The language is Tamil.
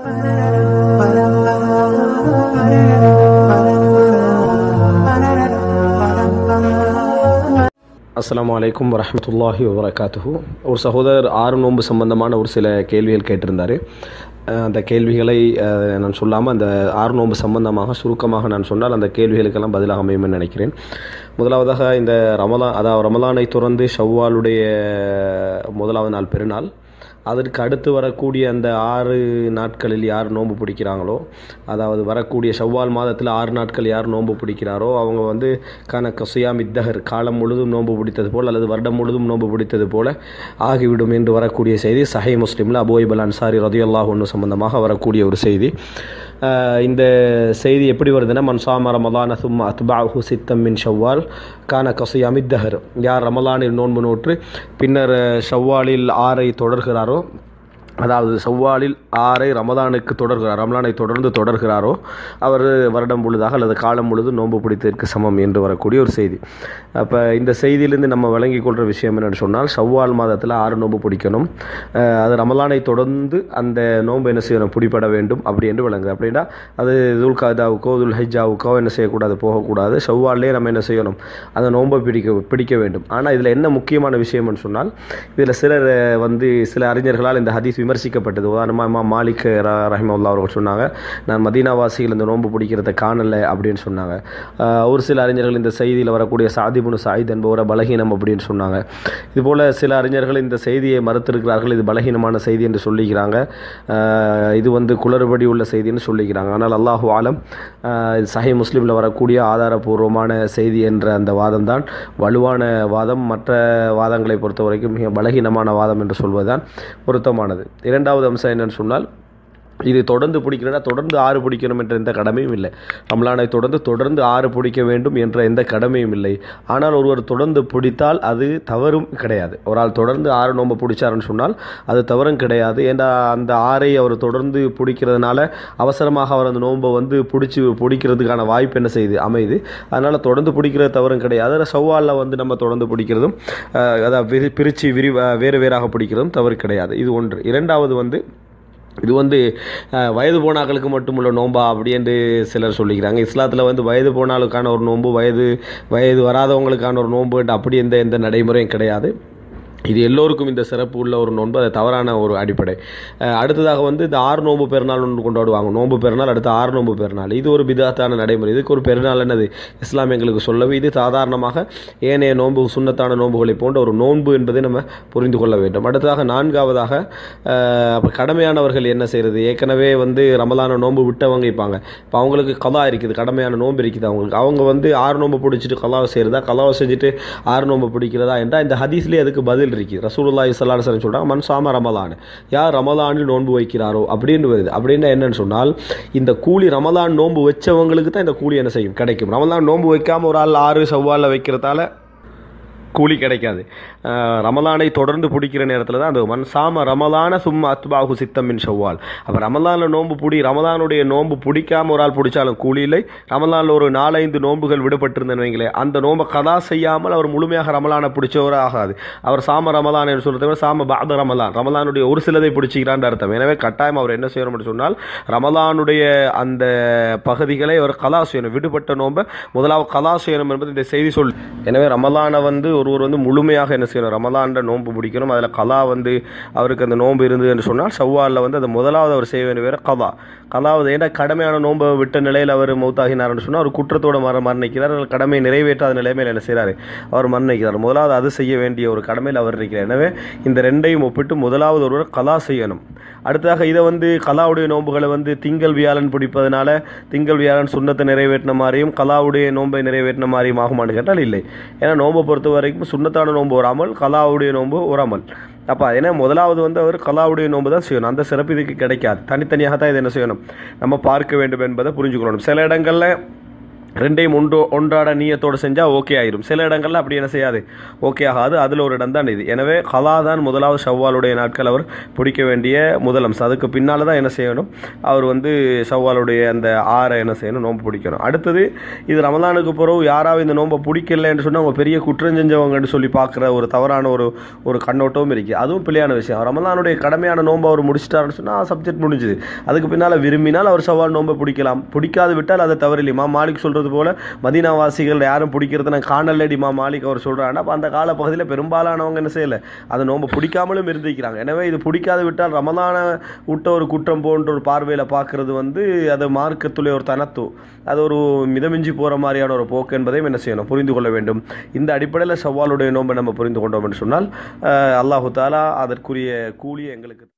அஸ்ஸலாமு அலைக்கும் வரஹ்மத்துல்லாஹி வபரகாத்துஹு ஒரு சகோதரர் ஆறு நோன்பு சம்பந்தமான ஒரு சில கேள்விகள் கேட்டிருந்தார் அஹ் அந்த கேள்விகளை அஹ், நான் சொல்லாமல் அந்த ஆறு நோன்பு சம்பந்தமாக சுருக்கமாக நான் சொன்னால் அந்த கேள்விகளுக்கெல்லாம் பதிலாக அமையும்னு நினைக்கிறேன் முதலாவதாக இந்த ரமலான் அதாவது ரமலானை தொடர்ந்து ஷவ்வாலுடைய முதலாவது நாள் பெருநாள் அதற்கு அடுத்து வரக்கூடிய அந்த ஆறு நாட்களில் யார் நோன்பு பிடிக்கிறாங்களோ அதாவது வரக்கூடிய ஷவ்வால் மாதத்தில் ஆறு நாட்கள் யார் நோன்பு பிடிக்கிறாரோ அவங்க வந்து கன கசுயாம் இத்தகர் காலம் முழுதும் நோன்பு பிடித்தது போல் அல்லது வருடம் முழுதும் நோன்பு பிடித்தது போல ஆகிவிடும் என்று வரக்கூடிய செய்தி சஹை முஸ்லீமில் அபோய்பல் அன்சாரி ரதியுல்லாஹ் ஒன்று சம்பந்தமாக வரக்கூடிய ஒரு செய்தி ஆஹ் இந்த செய்தி எப்படி வருதுன்னா மன்சாம ரமலான சும்மா அத்பாஹு சித்தம் மின் ஷவ்வால் கான கசுயாம் இத்தகர் யார் ரமலானில் நோன்பு நோற்று பின்னர் ஷவ்வாலில் ஆறை தொடர்கிறாரோ அதாவது செவ்வாலில் ஆறை ரமதானுக்கு தொடர்கிறார் ரமலானை தொடர்ந்து தொடர்கிறாரோ அவர் வருடம் முழுதாக அல்லது காலம் முழுதும் நோன்பு பிடித்ததற்கு சமம் என்று வரக்கூடிய ஒரு செய்தி அப்போ இந்த செய்தியிலிருந்து நம்ம விளங்கிக் கொள்கிற விஷயம் என்னென்னு சொன்னால் ஷவ்வால் மாதத்தில் ஆறு நோன்பு பிடிக்கணும் அஹ் அது ரமலானை தொடர்ந்து அந்த நோன்பு என்ன செய்யணும் பிடிபட வேண்டும் அப்படி என்று விளங்குது அப்படின்னா அது துல் காதாவுக்கோ துல் ஹைஜாவுக்கோ என்ன செய்யக்கூடாது போகக்கூடாது ஷவ்வாலே நம்ம என்ன செய்யணும் அந்த நோன்பை பிடிக்க பிடிக்க வேண்டும் ஆனால் இதில் என்ன முக்கியமான விஷயம்னு சொன்னால் இதில் சிலர் அஹ், வந்து சில அறிஞர்களால் இந்த ஹதீஸ் விமர்சிக்கப்பட்டது உதாரணமாக இமாம் மாலிக் ர- ரஹிமவுல்லா அவர்கள் சொன்னாங்க நான் மதீனாவாசிகள் இந்த நோன்பு பிடிக்கிறத காணலை அப்படின்னு சொன்னாங்க அஹ், ஒரு சில அறிஞர்கள் இந்த செய்தியில் வரக்கூடிய சாதிபுனு சாயித் என்பவரை பலகீனம் அப்படின்னு சொன்னாங்க இதுபோல் சில அறிஞர்கள் இந்த செய்தியை மறுத்திருக்கிறார்கள் இது பலகீனமான செய்தி என்று சொல்லிக்கிறாங்க அஹ், இது வந்து குளறுபடி உள்ள செய்தின்னு சொல்லிக்கிறாங்க ஆனால் அல்லாஹு ஆலம் அஹ், இது சஹி முஸ்லீமில் வரக்கூடிய ஆதாரபூர்வமான செய்தி என்ற அந்த வாதம் தான் வலுவான வாதம் மற்ற வாதங்களை பொறுத்த வரைக்கும் மிக பலகீனமான வாதம் என்று சொல்வதுதான் பொருத்தமானது இரண்டாவது அம்சம் என்னன்னு சொன்னால் இது தொடர்ந்து பிடிக்கிறனா தொடர்ந்து ஆறு பிடிக்கணும் என்ற எந்த கடமையும் இல்லை ரம்லானை தொடர்ந்து தொடர்ந்து ஆறு பிடிக்க வேண்டும் என்ற எந்த கடமையும் இல்லை ஆனால் ஒருவர் தொடர்ந்து பிடித்தால் அது தவறும் கிடையாது ஒரு ஆள் தொடர்ந்து ஆறு நோன்பு பிடிச்சாருன்னு சொன்னால் அது தவறும் கிடையாது ஏன்னா அந்த ஆறை அவர் தொடர்ந்து பிடிக்கிறதுனால அவசரமாக அவர் அந்த நோன்பை வந்து பிடிச்சி பிடிக்கிறதுக்கான வாய்ப்பு என்ன செய்யுது அமையுது அதனால் தொடர்ந்து பிடிக்கிறது தவறும் கிடையாது அதில் சவ்வாலில் வந்து நம்ம தொடர்ந்து பிடிக்கிறதும் அஹ், அதாவது விரி பிரித்து விரி வேறு வேறாக பிடிக்கிறதும் தவறு கிடையாது இது ஒன்று இரண்டாவது வந்து இது வந்து அஹ், வயது போனாக்களுக்கு மட்டுமுள்ள நோன்பா அப்படி என்று சிலர் சொல்லிக்கிறாங்க இஸ்லாத்தில் வந்து வயது போனாலுக்கான ஒரு நோன்பு வயது வயது வராதவங்களுக்கான ஒரு நோன்பு அப்படி எந்த எந்த நடைமுறையும் கிடையாது இது எல்லோருக்கும் இந்த சிறப்பு உள்ள ஒரு நோன்பு அது தவறான ஒரு அடிப்படை அஹ், அடுத்ததாக வந்து இந்த ஆறு நோன்பு பெருநாள் ஒன்று கொண்டாடுவாங்க நோன்பு பெருநாள் அடுத்து ஆறு நோன்பு பெருநாள் இது ஒரு பிதாத்தான நடைமுறை இதுக்கு ஒரு பெருநாள் என்னது இஸ்லாம் எங்களுக்கு சொல்லவே இது சாதாரணமாக ஏனைய நோன்பு சுண்ணத்தான நோன்புகளை போன்ற ஒரு நோன்பு என்பதை நம்ம புரிந்து கொள்ள வேண்டும் அடுத்ததாக நான்காவதாக அஹ், அப்ப கடமையானவர்கள் என்ன செய்கிறது ஏற்கனவே வந்து ரமலான நோன்பு விட்டவங்க இருப்பாங்க இப்போ அவங்களுக்கு கலா இருக்குது கடமையான நோன்பு இருக்குது அவங்களுக்கு அவங்க வந்து ஆறு நோன்பு பிடிச்சிட்டு கலாவை செய்கிறதா கலாவை செஞ்சுட்டு ஆறு நோன்பு பிடிக்கிறதா என்றால் இந்த ஹதீஸ்லேயே அதுக்கு பதில் இருக்குது ரசூலுல்லாஹி ஸல்லல்லாஹு அலைஹி வஸல்லம் சொல்கிறாங்க மன் சாம ரமலான் யார் ரமலானில் நோன்பு வைக்கிறாரோ அப்படின்னு வருது அப்படின்னா என்னன்னு சொன்னால் இந்த கூலி ரமலான் நோன்பு வச்சவங்களுக்கு தான் இந்த கூலி என்ன செய்யும் கிடைக்கும் ரமலான் நோன்பு வைக்காம ஒரு ஆள் ஆறு செவ்வாலில் வைக்கிறதால கூலி கிடைக்காது அஹ் ரமலானை தொடர்ந்து பிடிக்கிற நேரத்தில் தான் அந்த மன் சாம ரமலான சும்மா அத்பாகு சித்தம் மின் ஷவ்வால் அப்போ ரமலானில் நோன்பு பிடி ரமலானுடைய நோன்பு பிடிக்காம ஒரு ஆள் பிடிச்சாலும் கூலி இல்லை ரமலானில் ஒரு நாலைந்து நோன்புகள் விடுபட்டிருந்தேன்னு வைங்களேன் அந்த நோன்பை கதா செய்யாமல் அவர் முழுமையாக ரமலானை பிடிச்சவரே ஆகாது அவர் சாம ரமலான் என்று சொல்கிறத விட சாம பாத ரமலான் ரமலானுடைய ஒரு சிலதை பிடிச்சிக்கிறான்னு அர்த்தம் எனவே கட்டாயம் அவர் என்ன செய்யணும் என்று சொன்னால் ரமலானுடைய அந்த பகுதிகளை அவர் கலா செய்யணும் விடுபட்ட நோன்பை முதலாவது கலா செய்யணும் என்பது இந்த செய்தி சொல் எனவே ரமலானை வந்து ஒருவர் வந்து முழுமையாக என்ன செய்யணும் ரமலான்ட நோன்பு பிடிக்கணும் அதில் கலா வந்து அவருக்கு அந்த நோன்பு இருந்தது என்று சொன்னால் செவ்வாலில் வந்து அது முதலாவது அவர் செய்ய வேண்டிய வேறு கலா கலாவது ஏன்னா கடமையான நோன்பை விட்ட நிலையில் அவர் மௌத்தாகினார்னு சொன்னால் அவர் குற்றத்தோட மர மரணிக்கிறார் அல்லது கடமை நிறைவேற்றாத நிலைமையில் என்ன செய்கிறார் அவர் மரணிக்கிறார் முதலாவது அது செய்ய வேண்டிய ஒரு கடமையில் அவர் இருக்கிறார் எனவே இந்த ரெண்டையும் ஒப்பிட்டு முதலாவது ஒருவர் கலா செய்யணும் அடுத்ததாக இதை வந்து கலாவுடைய நோன்புகளை வந்து திங்கள் வியாழன் பிடிப்பதனால திங்கள் வியாழன் சுண்ணத்தை நிறைவேற்றின மாதிரியும் கலாவுடைய நோன்பை நிறைவேற்றின மாதிரியும் ஆகுமான்னு கேட்டால் இல்லை ஏன்னா நோன்பை பொறுத்த வரைக்கும் சுண்ணத்தான நோன்பு ஒரு அமல் கலாவுடைய நோன்பு ஒரு அமல் அப்போ ஏன்னா முதலாவது வந்து அவர் கலாவுடைய நோன்பு தான் செய்யணும் அந்த சிறப்பு இதுக்கு கிடைக்காது தனித்தனியாக தான் இதை என்ன செய்யணும் நம்ம பார்க்க வேண்டும் என்பதை புரிஞ்சுக்கணும் சில இடங்களில் ரெண்டையும் ஒன்று ஒன்றாட நீயத்தோடு செஞ்சால் ஓகே ஆயிரும் சில இடங்கள்ல அப்படி என்ன செய்யாது ஓகே ஆகாது அதில் ஒரு இடம் தான் இது எனவே கலா தான் முதலாவது ஷவ்வாலுடைய நாட்கள் அவர் பிடிக்க வேண்டிய முதல் அம்சம் அதுக்கு பின்னால் தான் என்ன செய்யணும் அவர் வந்து ஷவ்வாலுடைய அந்த ஆறை என்ன செய்யணும் நோன்பு பிடிக்கணும் அடுத்தது இது ரமலானுக்கு பிறகு யாராவது இந்த நோன்பை பிடிக்கலன்னு சொன்னால் அவங்க பெரிய குற்றம் செஞ்சவங்கன்னு சொல்லி பார்க்குற ஒரு தவறான ஒரு ஒரு கண்ணோட்டமும் இருக்குது அதுவும் பிள்ளையான விஷயம் ரமலானுடைய கடமையான நோன்பை அவர் முடிச்சிட்டாருன்னு சொன்னால் சப்ஜெக்ட் முடிஞ்சுது அதுக்கு பின்னால் விரும்பினால் அவர் ஷவ்வால் நோன்பை பிடிக்கலாம் பிடிக்காது விட்டால் அதை தவறில்லைமா மாலிக் சொல்கிறது போல மதீனாவாசிகள் யாரும் பிடிக்கிறது நான் காணலடி மா மாலிக் அவர் சொல்கிறாங்க அப்போ அந்த காலப்பகுதியில் பெரும்பாலானவங்க என்ன செய்யலை அந்த நோன்பை பிடிக்காமலும் இருந்திருக்கிறாங்க எனவே இது பிடிக்காது விட்டால் ரமலான விட்ட ஒரு குற்றம் போன்ற ஒரு பார்வையில் பார்க்குறது வந்து அது மார்க்கத்துடைய ஒரு தனத்து அது ஒரு மிதமிஞ்சி போகிற மாதிரியான ஒரு போக்கு என்பதையும் என்ன செய்யணும் புரிந்து கொள்ள வேண்டும் இந்த அடிப்படையில் சவாலுடைய நோன்பை நம்ம புரிந்து கொண்டோம் என்று சொன்னால் அஹ், அல்லாஹு தாலா அதற்குரிய கூலியை எங்களுக்கு